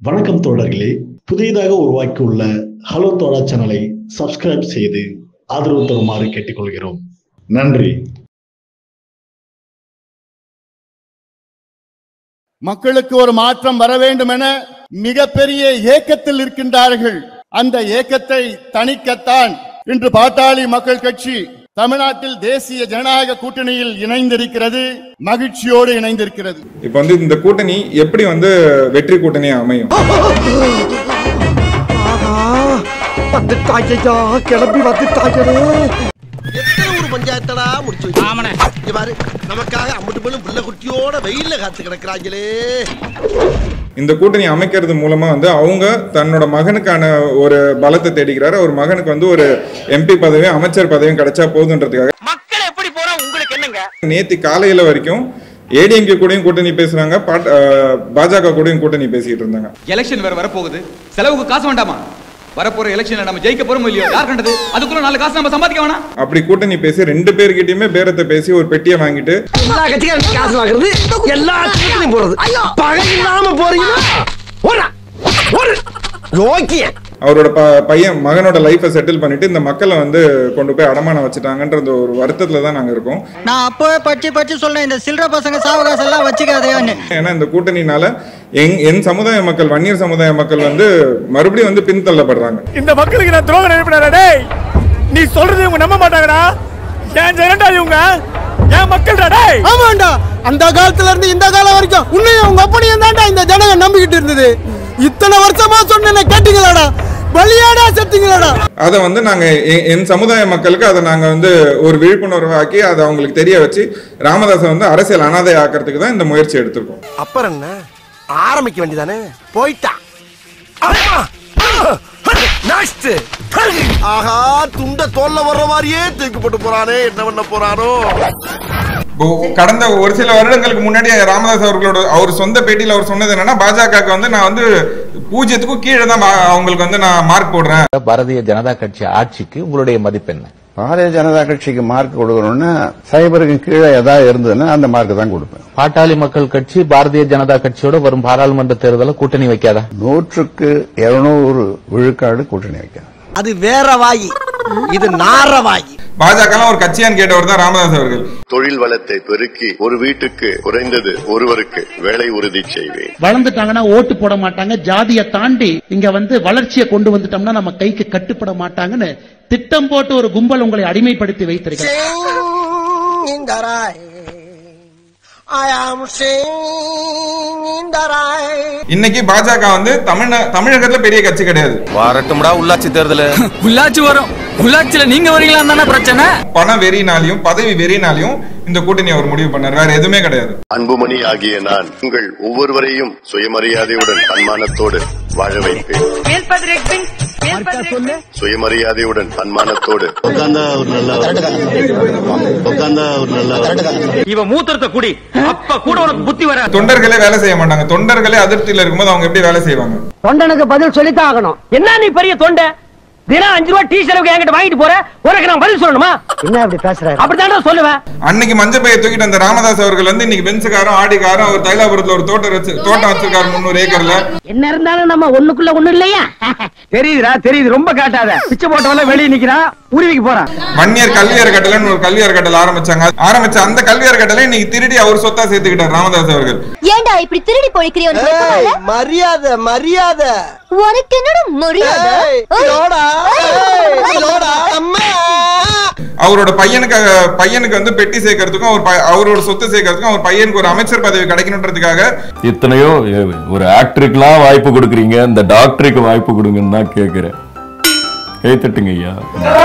வணக்கம் தோழர்களே புதிதாக உருவாக்கியுள்ள ஹலோ தோழா சேனலை சப்ஸ்கிரைப் செய்து ஆதரவு தருமாறு கேட்டுக்கொள்கிறோம் நன்றி மக்களுக்கு ஒரு மாற்றம் வர வேண்டும் என மிகப்பெரிய ஏக்கத்தில் இருக்கின்றார்கள் அந்த ஏக்கத்தை தணிக்கத்தான் இன்று பாட்டாளி மக்கள் கட்சி தமிழ்நாட்டில் தேசிய ஜனநாயக கூட்டணியில் இணைந்திருக்கிறது மகிழ்ச்சியோடு இணைந்திருக்கிறது இப்போ வந்து இந்த கூட்டணி எப்படி வந்து வெற்றி கூட்டணியா அமையும் வந்துட்டாய்யா கிளம்பி வந்துட்டாய்களே எத்தனை ஒரு பஞ்சாயத்தடா முடிச்சு வச்சு இங்க பாரு நமக்காக அம்மட்டு பெண்ணும் புள்ள குட்டியோட வெயில்ல காத்து கிடக்குறாங்களே இந்த கூட்டணி அமைக்கிறது மூலமா வந்து அவங்க தன்னோட மகனுக்கான ஒரு பலத்தை தேடிக்கிறாரு ஒரு மகனுக்கு வந்து ஒரு எம்பி பதவியும் அமைச்சர் பதவியும் கிடைச்சா போதுன்றதுக்காக மக்கள் எப்படி போறா உங்களுக்கு என்னங்க நேத்தி காலையில வரைக்கும் ஏடிஎம்கே கூடயும் கூட்டணி பேசுறாங்க பாட்- அஹ், பாஜக கூடயும் கூட்டணி பேசிட்டு இருந்தாங்க எலெக்ஷன் வேற வரப்போகுது செலவுக்கு காசு வேண்டாமா வரப்போற எலெக்ஷன்ல நம்ம ஜெயிக்க போறோமோ இல்லையோ யார் கண்டது அதுக்குள்ள நாலு காசு நம்ம சம்பாதிக்க வேணாம் அப்படி கூட்டணி பேசி ரெண்டு பேர்கிட்டயுமே பேரத்தை பேசி ஒரு பெட்டியை வாங்கிட்டு எல்லா கட்சிக்காரும் காசு வாங்குறது எல்லா கட்சிகளையும் போறது பகை இல்லாம போறீங்கன்னா ஓடா ஓடு யோக்கிய அவரோட ப பையன் மகனோட லைஃபை செட்டில் பண்ணிட்டு இந்த மக்களை வந்து கொண்டு போய் அடமானம் வச்சுட்டாங்கன்றது ஒரு வருத்தத்துல தான் நாங்க இருக்கோம் நான் அப்பவே பற்றி பற்றி சொன்னேன் இந்த சில்லற பசங்க சாவகாசம் எல்லாம் வச்சுக்காதேன்னு ஏன்னா இந்த கூட்டணினால எங் என் சமுதாய மக்கள் வன்னியர் சமுதாய மக்கள் வந்து மறுபடியும் வந்து பின்தள்ளப்படுறாங்க இந்த மக்களுக்கு நான் துரோகம் நினைப்பினாரா டேய் நீ சொல்றது இவங்க நம்ப மாட்டாங்கடா ஏன் ஜனண்டா இவங்க ஏன் மக்கள்டா டேய் ஆமாண்டா அந்த காலத்துல இருந்து இந்த காலம் வரைக்கும் உன்னையும் உங்க அப்பனையும் தான்டா இந்த ஜனங்க நம்பிக்கிட்டு இருந்தது இத்தனை வருஷமா சொன்ன கேட்டீங்களாடா பலியாடா செத்தீங்களாடா அதை வந்து நாங்க எ- என் சமுதாய மக்களுக்கு அதை நாங்க வந்து ஒரு விழிப்புணர்வு ஆக்கி அதை அவங்களுக்கு தெரிய வச்சு ராமதாஸை வந்து அரசியல் அனாதை ஆக்கிறதுக்கு தான் இந்த முயற்சி எடுத்திருக்கோம் அப்புறம் என்ன ஆரம்பிக்க வேண்டியதானே போயிட்டா நெக்ஸ்ட் ஆஹா துண்ட தோல்ல வர்ற மாதிரியே தூக்கி போட்டு போறானே என்ன பண்ண போறானோ இப்போ கடந்த ஒரு சில வருடங்களுக்கு முன்னாடி ராமதாஸ் அவர்களோட அவர் சொந்த பேட்டியில அவர் சொன்னது என்னன்னா பாஜகவுக்கு வந்து நான் வந்து பூஜ்ஜியத்துக்கும் கீழே தான் பா- அவங்களுக்கு வந்து நான் மார்க் போடுறேன் பாரதிய ஜனதா கட்சி ஆட்சிக்கு உங்களுடைய மதிப்பு என்ன பாரதிய ஜனதா கட்சிக்கு மார்க் கொடுக்கணும்னா சைபருக்கு கீழே ஏதாவது இருந்ததுன்னா அந்த மார்க் தான் கொடுப்பேன் பாட்டாளி மக்கள் கட்சி பாரதிய ஜனதா கட்சியோட வரும் பாராளுமன்ற தேர்தலில் கூட்டணி வைக்காதா நூற்றுக்கு இருநூறு விழுக்காடு கூட்டணி வைக்கிறேன் அது வேற வாயி இது நார வாயி பாஜக ஒரு கட்சியான்னு கேட்டவர் தான் ராமதாஸ் அவர்கள் தொழில் வளத்தை பெருக்கி ஒரு வீட்டுக்கு குறைந்தது ஒருவருக்கு வேலை உறுதி செய்வேன் வளர்ந்துட்டாங்கன்னா ஓட்டு போட மாட்டாங்க ஜாதியை தாண்டி இங்க வந்து வளர்ச்சியை கொண்டு வந்துட்டோம்னா நம்ம கைக்கு கட்டுப்பட மாட்டாங்கன்னு திட்டம் போட்டு ஒரு கும்பல் உங்களை அடிமைப்படுத்தி வைத்திருக்கிறார் I am singing the right. இன்னைக்கு பாஜக வந்து தமிழ தமிழகத்துல பெரிய கட்சி கிடையாது வரட்டும்டா உள்ளாட்சி தேர்தல் உள்ளாட்சி வரும் உள்ளாட்சியில நீங்க வரீங்களா தானே பிரச்சனை பண வெறினாலையும் பதவி வெறினாலையும் இந்த கூட்டணி அவர் முடிவு பண்ணார் வேற எதுவுமே கிடையாது அன்புமணி ஆகிய நான் உங்கள் ஒவ்வொருவரையும் சுயமரியாதையுடன் தன்மானத்தோடு வாழ வைப்பேன் சுயமரியாதையுடன் தன்மானத்தோடு இவன் மூத்திரத்தை குடி அப்ப கூட உனக்கு புத்தி வர தொண்டர்களே வேலை செய்ய மாட்டாங்க தொண்டர்களே அதிருப்தியில இருக்கும்போது அவங்க எப்படி வேலை செய்வாங்க தொண்டனுக்கு பதில் சொல்லித்தான் ஆகணும் என்ன நீ பெரிய தொண்டை தினம் அஞ்சு ரூபாய் டீ செலவுக்கு என்கிட்ட வாங்கிட்டு போற உனக்கு நான் பதில் சொல்லணுமா என்ன அப்படி பேசுற அப்படித்தான் சொல்லுவேன் அன்னைக்கு மஞ்சள் பையை தூக்கிட்டு அந்த ராமதாஸ் அவர்கள் வந்து இன்னைக்கு பென்ஸுக்காரும் ஆடிக்காரும் அவர் தைலாபுரத்துல ஒரு தோட்டம் வச்சு தோட்டம் வச்சிருக்காரு முன்னூறு ஏக்கர்ல என்ன இருந்தாலும் நம்ம ஒண்ணுக்குள்ள ஒண்ணு இல்லையா தெரியுதுடா தெரியுது ரொம்ப காட்டாத பிச்சை போட்டவெல்லாம் வெளியே நிக்கிறான் உருவிக்கு போறான் வன்னியர் கல்வி அறக்கட்டளைன்னு ஒரு கல்வி அறக்கட்டளை ஆரம்பிச்சாங்க ஆரம்பிச்ச அந்த கல்வி அறக்கட்டளை இன்னைக்கு திருடி அவர் சொத்தா சேர்த்துக்கிட்டார் ராமதாஸ் அவர்கள் ஏண்டா இப்படி திருடி பொழிக்கிறிய உனக்கு வெக்கமா இல்ல? மரியாதை மரியாதை உனக்கு என்னோட மரியாதை ஏய், ஏய், லோடா, ஏய், லோடா, அம்மா அவரோட பையனுக்கு பையனுக்கு வந்து பெட்டி சேர்க்கறதுக்கும் அவர் ப- அவரோட சொத்து சேர்க்கறதுக்கும் அவர் பையனுக்கு ஒரு அமைச்சர் பதவி கிடைக்கணுன்றதுக்காக இத்தனையோ ஒரு ஆக்டருக்குலாம் வாய்ப்பு கொடுக்குறீங்க இந்த டாக்டருக்கு வாய்ப்பு கொடுங்கன்னு தான் கேட்கிறேன் கை தட்டுங்க ஐயா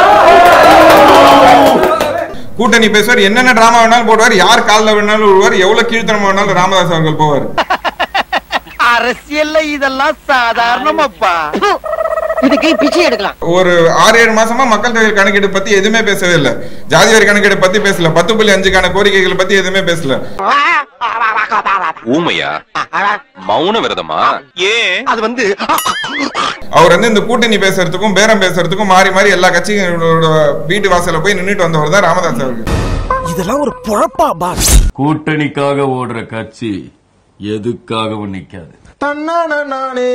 கூட்டணி பேசுவார் என்னென்ன டிராமா வேணாலும் போடுவார் யார் காலில் வேணாலும் விழுவார் எவ்வளவு கீழ்த்தனமா வேணாலும் ராமதாஸ் அவர்கள் போவார் அரசியல்ல இதெல்லாம் சாதாரணமாப்பா இதுக்கு பிச்சை எடுக்கலாம் ஒரு ஆறு ஏழு மாசமா மக்கள் தொகை கணக்கெடுப்பு பத்தி எதுவுமே பேசவே இல்ல ஜாதி வாரி கணக்கெடுப்பு பத்தி பேசல பத்து புள்ளி அஞ்சுக்கான கோரிக்கைகளை பத்தி எதுவுமே பேசல ஊமையா மௌன விரதமா ஏன் அது வந்து அவர் வந்து இந்த கூட்டணி பேசுறதுக்கும் பேரம் பேசுறதுக்கும் மாறி மாறி எல்லா கட்சிகளோட வீட்டு வாசல்ல போய் நின்னுட்டு வந்தவர் தான் ராமதாஸ் அவர்கள் இதெல்லாம் ஒரு பொழப்பா பாஸ் கூட்டணிக்காக ஓடுற கட்சி எதுக்காகவும் நிக்காது தன்னானே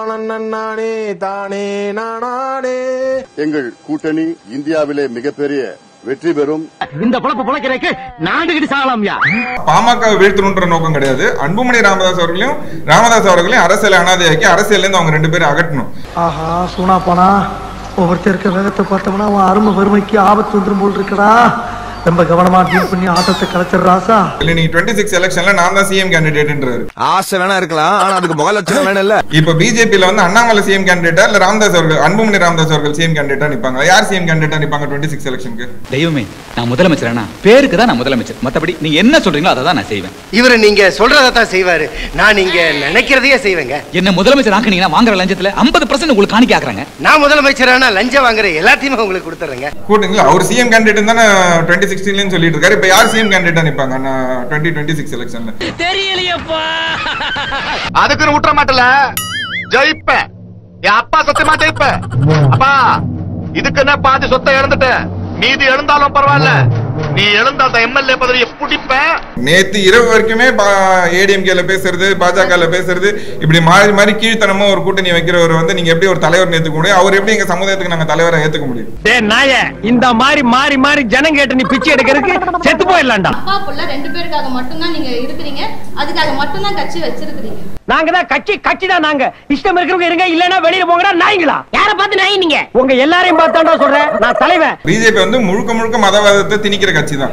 தானே தானே நானே எங்கள் கூட்டணி இந்தியாவிலே மிகப்பெரிய வெற்றி பெறும் இந்த பொழப்பு பொழைக்கிறதுக்கு நாண்டுகிட்டு சாகலாம்யா பாமக வீழ்த்தணுன்ற நோக்கம் கிடையாது அன்புமணி ராமதாஸ் அவர்களையும் ராமதாஸ் அவர்களையும் அரசியல் அனாதையாக்கி அரசியல்ல இருந்து அவங்க ரெண்டு பேரும் அகற்றணும் ஆஹா சூனா போனா ஒவ்வொருத்தர் இருக்க வேகத்தை பார்த்தோம்னா அவன் அருமை வறுமைக்கு ஆபத்து வந்துரும் போல் இருக்கடா ரொம்ப கவனமா டீல் பண்ணி ஆட்டத்தை கலைச்சிடுறாசா இல்ல நீங்க டுவெண்ட்டி சிக்ஸ் எலெக்ஷன்ல நான் தான் சிஎம் கேண்டிடேட்ன்றாரு ஆசை வேணா இருக்கலாம் ஆனா அதுக்கு முக லட்சணம் வேணும் இல்ல இப்ப பிஜேபியில வந்து அண்ணாமலை சிஎம் கேண்டிடேட்டா இல்ல ராமதாஸ் அவர்கள் அன்புமணி ராமதாஸ் அவர்கள் சிஎம் கேண்டிடேட்டா நிப்பாங்க யார் சிஎம் கேண்டிடேட்டா நிப்பாங்க டுவெண்ட்டி சிக்ஸ் எலெக்ஷனுக்கு தெய்வமே நான் முதலமைச்சரானா பேருக்கு தான் நான் முதலமைச்சர் மத்தபடி நீங்க என்ன சொல்றீங்களோ அதை தான் நான் செய்வேன் இவரு நீங்க சொல்றதை தான் செய்வாரு நான் நீங்க நினைக்கிறதையே செய்வேங்க என்ன முதலமைச்சர் ஆக்குனீங்கன்னா வாங்குற லஞ்சத்துல 50% பர்சன்ட் உங்களுக்கு காணிக்க ஆக்குறாங்க நான் முதலமைச்சரானா லஞ்சம் வாங்குற எல்லாத்தையுமே உங்களுக்கு கொடுத்துறேங்க கூட்டுங்களா அவர் சிஎம் கேண்டிடேட் தானே டுவெண்ட்டி சிக்ஸ்டீன்லன்னு சொல்லிட்டு இருக்காரு இப்ப யார் சிஎம் கேண்டிடேட்டா நிப்பாங்க டுவெண்ட்டி டுவெண்ட்டி சிக்ஸ் எலெக்ஷன்ல தெரியலையப்பா அதுக்குன்னு விட்டுற மாட்டல ஜெயிப்ப என் அப்பா சத்தியமா ஜெயிப்ப அப்பா இதுக்கு என்ன பாதி சொத்தை இழந்துட்ட மீதி எழுந்தாலும் பரவாயில்ல நீ எழுந்த அந்த எம்எல்ஏ பதவியை பிடிப்ப நேத்து இரவு வரைக்குமே ஏடிஎம்கேல பேசுறது பாஜகல பேசுறது இப்படி மாறி மாறி கீழ்த்தனமா ஒரு கூட்டணி வைக்கிறவர் வந்து நீங்க எப்படி ஒரு தலைவர் ஏத்துக்க முடியும் அவர் எப்படி எங்க சமுதாயத்துக்கு நாங்க தலைவரை ஏத்துக்க முடியும் டே நாய இந்த மாதிரி மாறி மாறி ஜனம் கேட்டு நீ பிச்சை எடுக்கிறதுக்கு செத்து போயிடலாம்டா அப்பா புள்ள ரெண்டு பேருக்காக மட்டும்தான் நீங்க இருக்கிறீங்க அதுக்காக மட்டும்தான் கட்சி வச்சிருக்கிறீங்க நாங்க தான் கட்சி கட்சி தான் நாங்க இஷ்டம் இருக்கிறவங்க இருங்க இல்லனா வெளியில போங்கடா நாய்ங்களா யார பார்த்து நாய் நீங்க உங்க எல்லாரையும் பார்த்தாண்டா சொல்றேன் நான் தலைவன் பிஜேபி வந்து முழுக்க முழுக்க மதவாதத்தை திணிக்கிற கட்சி தான்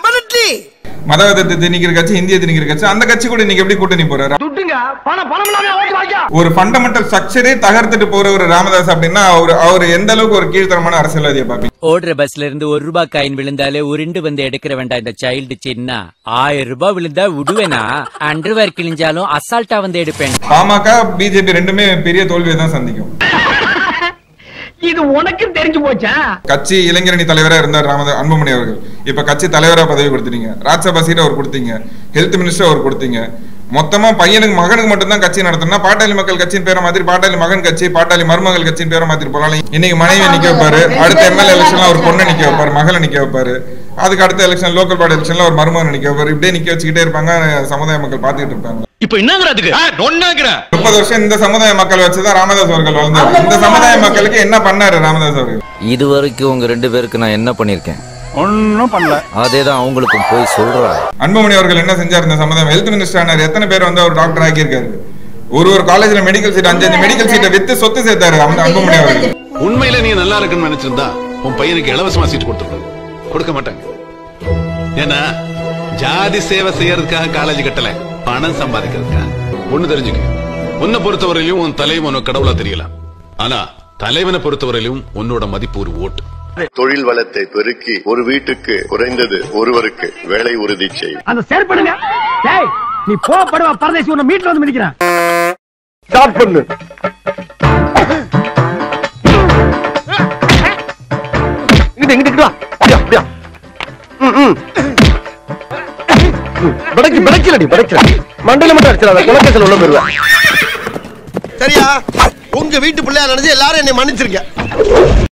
மதவாதத்தை திணிக்கிற கட்சி இந்திய திணிக்கிற கட்சி அந்த கட்சி கூட நீங்க எப்படி கூட்டணி போறாரு துட்டுங்க பணம் பணம் இல்லாம ஓட்டு வாங்க ஒரு ஃபண்டமெண்டல் ஸ்ட்ரக்சரே தகர்த்துட்டு போற ஒரு ராமதாஸ் அப்படின்னா அவர் அவர் எந்த அளவுக்கு ஒரு கீழ்த்தரமான அரசியல்வாதியை பாப்பீங்க ஓடுற பஸ்ல இருந்து ஒரு ரூபாய் காயின் விழுந்தாலே உருண்டு வந்து எடுக்கிற வேண்டாம் இந்த சைல்டு சின்ன ஆயிரம் ரூபாய் விழுந்தா விடுவேனா அண்டர்வேர் கிழிஞ்சாலும் அசால்ட்டா வந்து எடுப்பேன் பாமக பிஜேபி ரெண்டுமே பெரிய தோல்வியை தான் சந்திக்கும் இது உனக்கும் தெரிஞ்சு போச்சா கட்சி இளைஞரணி தலைவரா இருந்தார் ராமதாஸ் அன்புமணி அவர்கள் இப்ப கட்சி தலைவரா பதவி கொடுத்தீங்க ராஜ்யசபா சீட் அவர் கொடுத்தீங்க ஹெல்த் மினிஸ்டர் அவர் கொடுத்தீங்க மொத்தமா பையனுக்கு மகனுக்கு மட்டும் தான் கட்சி நடத்தணும்னா பாட்டாளி மக்கள் கட்சியின் பேரை மாதிரி பாட்டாளி மகன் கட்சி பாட்டாளி மருமகள் கட்சியின் பேரை மாத்திட்டு போலாம் இன்னைக்கு மனைவி நிக்க வைப்பாரு அடுத்த எம்எல்ஏ எலெக்ஷன்ல ஒரு பொண்ணை நிக்க வைப்பாரு மகளை நிக்க வைப்பாரு அதுக்கு அடுத்த எலெக்ஷன் லோக்கல் பாடி எலெக்ஷன்ல ஒரு மருமகன் நிக்க வைப்பாரு இப்படியே நிக்க வச்சுக்கிட்டே இருப்பாங்க சமுதாய மக்கள் பாத்துக்கிட்டு இருப்பாங்க இப்ப என்னங்கிறதுக்கு ஒன்னாங்கிற முப்பது வருஷம் இந்த சமுதாய மக்கள் வச்சுதான் ராமதாஸ் அவர்கள் வளர்ந்தார் இந்த சமுதாய மக்களுக்கு என்ன பண்ணாரு ராமதாஸ் அவர்கள் இது வரைக்கும் உங்க ரெண்டு பேருக்கு நான் என்ன பண்ணிருக்கேன் ஒன்னும் பண்ணல அதேதான் அவங்களுக்கும் போய் சொல்றா அன்புமணி அவர்கள் என்ன செஞ்சார் இந்த சமுதாயம் ஹெல்த் மினிஸ்டர் ஆனார் எத்தனை பேர் வந்து அவர் டாக்டர் ஆக்கியிருக்காரு ஒரு ஒரு காலேஜ்ல மெடிக்கல் சீட் அஞ்சு அஞ்சு மெடிக்கல் சீட்டை வித்து சொத்து சேர்த்தாரு அந்த அன்புமணி அவர்கள் உண்மையில நீ நல்லா இருக்குன்னு நினைச்சிருந்தா உன் பையனுக்கு இலவசமா சீட் கொடுத்துருக்கணும் கொடுக்க மாட்டாங்க ஏன்னா ஜாதி சேவை செய்யறதுக்காக காலேஜ் கட்டல பணம் சம்பாதிக்கிறதுக்காக ஒண்ணு தெரிஞ்சுக்க உன்னை பொறுத்தவரையிலும் உன் தலைவன் உனக்கு கடவுளா தெரியலாம் ஆனா தலைவனை பொறுத்தவரையிலும் உன்னோட மதிப்பு ஒரு ஓட்டு தொழில் வளத்தை பெருக்கி ஒரு வீட்டுக்கு குறைந்தது ஒருவருக்கு வேலை உறுதி செய்யும் அந்த செயற்படுங்க டேய் நீ போ படுவா பரதேசி உன்னை மீட்ல வந்து மிதிக்கிறேன் ஸ்டார்ட் பண்ணு இங்கிட்டு இங்கிட்டு வா அப்படியா அப்படியா ம், ம். படைக்கு படைக்கலடி படைக்கல மண்டல மட்டும் அடிச்சிடாத குலக்கேசல் உள்ள போயிருவேன் சரியா உங்க வீட்டு பிள்ளையா நினைச்சு எல்லாரும் என்னை மன்னிச்சிருக்க